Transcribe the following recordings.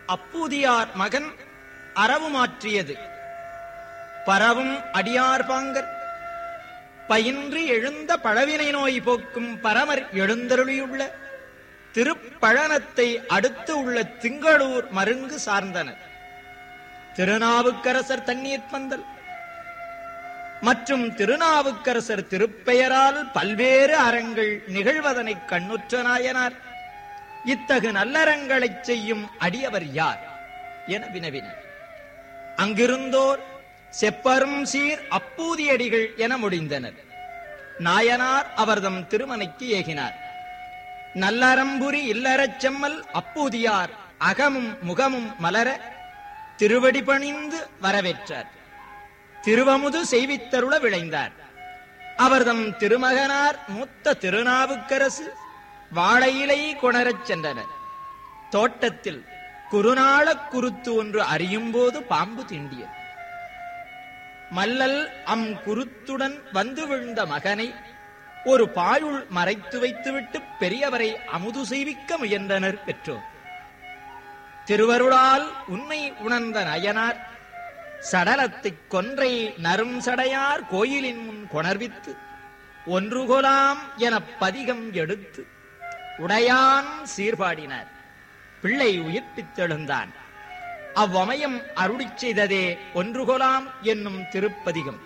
அப்பூதியார் மகன் அரவு மாற்றியது பரவும் அடியார் பாங்கர் பயின்று எழுந்த பழவினை நோய் போக்கும் பரமர் எழுந்தருளியுள்ள திருப்பழனத்தை அடுத்து உள்ள திங்களூர் மருங்கு சார்ந்தனர் திருநாவுக்கரசர் தண்ணீர் பந்தல் மற்றும் திருநாவுக்கரசர் திருப்பெயரால் பல்வேறு அறங்கள் நிகழ்வதனைக் கண்ணுற்ற நாயனார் இத்தகு நல்லறங்களைச் செய்யும் அடியவர் யார் என வினவினர் அங்கிருந்தோர் செப்பரும் சீர் அப்பூதியடிகள் என முடிந்தனர் நாயனார் அவர்தம் திருமனைக்கு ஏகினார் நல்லறம்புரி இல்லறச் செம்மல் அப்பூதியார் அகமும் முகமும் மலர திருவடி பணிந்து வரவேற்றார் திருவமுது செய்வித்தருள விளைந்தார் அவர்தம் திருமகனார் மூத்த திருநாவுக்கரசு வாழையிலை கொணரச் சென்றனர் தோட்டத்தில் குறுநாளக் குருத்து ஒன்று அறியும்போது பாம்பு தீண்டியது மல்லல் அம் குருத்துடன் வந்து விழுந்த மகனை ஒரு பாயுள் மறைத்து வைத்துவிட்டு பெரியவரை அமுது செய்விக்க முயன்றனர் பெற்றோர் திருவருளால் உண்மை உணர்ந்த நயனார் சடலத்தைக் கொன்றை நரும் சடையார் கோயிலின் முன் கொணர்வித்து ஒன்று கொலாம் எனப் பதிகம் எடுத்து உடையான் சீர்பாடினார் பிள்ளை உயிர்ப்பித்தெழுந்தான் அவ்வமயம் அருளிச் செய்ததே ஒன்று கொலாம் என்னும் திருப்பதிகம்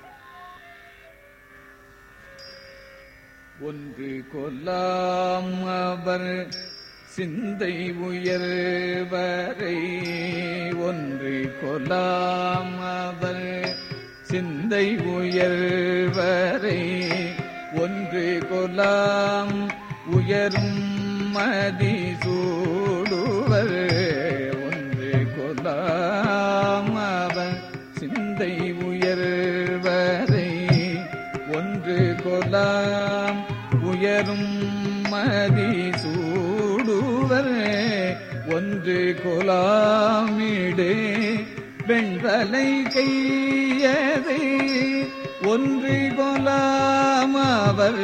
ஒன்று கொல்லாம் அவர் சிந்தை உயர்வரை ஒன்று கொல்லாம் அவர் சிந்தை உயர்வரை ஒன்று கொலாம் உயரும் மதி சூடுவர் ஒன்று கொலாம் அவர் சிந்தை உயர்வரை ஒன்று கொலாம் உயரும் மதி சூடுவர் ஒன்று கொலாமிடே வெண்தலை கையதை ஒன்று கொலாம் அவர்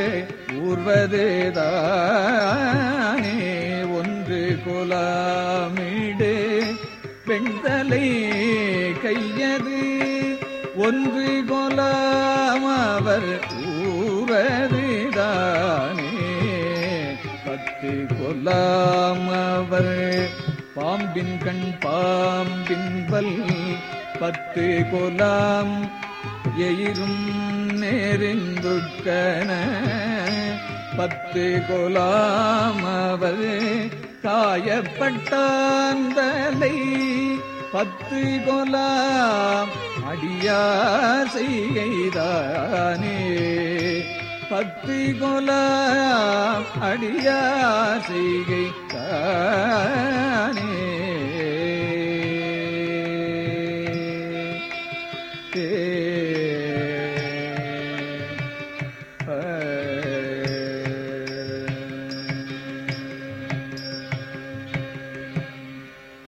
ஊர்வதேதானே ஒன்று கொலாமிடே பெண்தலை கையது ஒன்று கொலாம் அவர் ஊரதுதானே பத்து கொல்லாம் அவர் பாம்பின் கண் பாம்பின் பல் பத்து கொலாம் எயிரும் நேரிந்துக்கன பத்து கொலாம் அவர் காயப்பட்டாந்தலை பத்து கொலாம் அடியார் செய்கைதானே பத்து கொலாம் அடியார் செய்கை